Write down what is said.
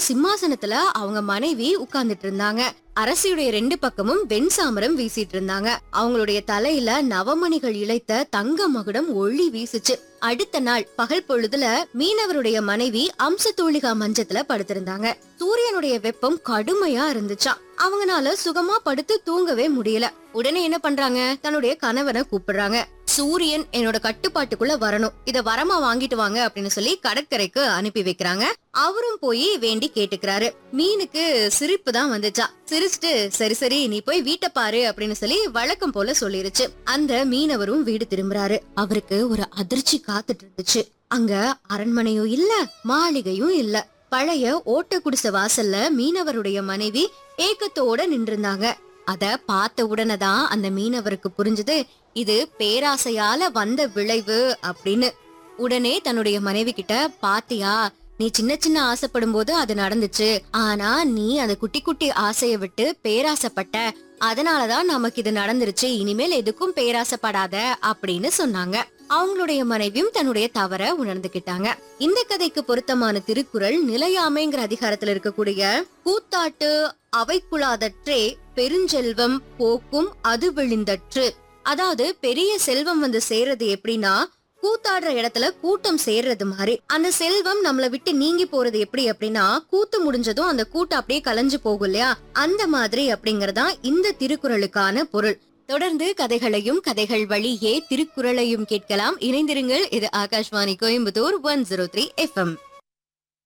சிம்மாசனத்துல அவங்க மனைவி உட்கார்ந்துட்டு இருந்தாங்க அரசியுடைய ரெண்டு பக்கமும் வெண் சாமரம் வீசிட்டு இருந்தாங்க அவங்களுடைய தலையில நவமணிகள் இழைத்த தங்க மகுடம் ஒளி வீசுச்சு அடுத்த நாள் பகல் பொழுதுல மீனவருடைய மனைவி அம்சத்தூளிகா மஞ்சத்துல படுத்திருந்தாங்க சூரியனுடைய வெப்பம் கடுமையா இருந்துச்சாம் அவங்கனால சுகமா படுத்து தூங்கவே முடியல உடனே என்ன பண்றாங்க தன்னுடைய கணவனை கூப்பிடுறாங்க சூரியன் என்னோட கட்டுப்பாட்டுக்குள்ள வரணும் இத வரமா வாங்கிட்டு வாங்க அப்படின்னு சொல்லி கடற்கரைக்கு அனுப்பி வைக்கிறாங்க அவரும் போய் வேண்டி கேட்டுக்கிறாரு மீனுக்கு சிரிப்பு தான் வந்துச்சா சிரிச்சுட்டு சரி சரி நீ போய் வீட்டை பாரு அப்படின்னு சொல்லி வழக்கம் போல சொல்லிருச்சு அந்த மீனவரும் வீடு திரும்புறாரு அவருக்கு ஒரு அதிர்ச்சி காத்துட்டு இருந்துச்சு அங்க அரண்மனையும் இல்ல மாளிகையும் இல்ல பழைய ஓட்ட குடிசை வாசல்ல மீனவருடைய மனைவி ஏக்கத்தோட நின்றிருந்தாங்க அத பார்த்த உடனே தான் அந்த மீனவருக்கு புரிஞ்சது இது பேராசையால வந்த விளைவு அப்படின்னு உடனே தன்னுடைய மனைவி கிட்ட பாத்தியா நீ சின்ன சின்ன ஆசைப்படும் போது அது நடந்துச்சு ஆனா நீ அந்த குட்டி குட்டி ஆசைய விட்டு பேராசைப்பட்ட அதனாலதான் நமக்கு இது நடந்துருச்சு இனிமேல் எதுக்கும் பேராசைப்படாத அப்படின்னு சொன்னாங்க அவங்களுடைய மனைவியும் தன்னுடைய தவற உணர்ந்துகிட்டாங்க இந்த கதைக்கு பொருத்தமான திருக்குறள் நிலையாமைங்கிற அதிகாரத்துல இருக்கக்கூடிய கூத்தாட்டு அவைக்குளாதற்றே பெருஞ்செல்வம் போக்கும் அது விழிந்தற்று அதாவது பெரிய செல்வம் வந்து சேர்றது எப்படின்னா கூத்தாடுற இடத்துல கூட்டம் சேர்றது மாதிரி அந்த செல்வம் நம்மள விட்டு நீங்கி போறது எப்படி அப்படின்னா கூத்து முடிஞ்சதும் அந்த கூட்டம் அப்படியே கலைஞ்சு போகும் இல்லையா அந்த மாதிரி அப்படிங்கறதா இந்த திருக்குறளுக்கான பொருள் தொடர்ந்து கதைகளையும் கதைகள் வழியே திருக்குறளையும் கேட்கலாம் இணைந்திருங்கள் இது Akashvani Coimbatore one zero three FM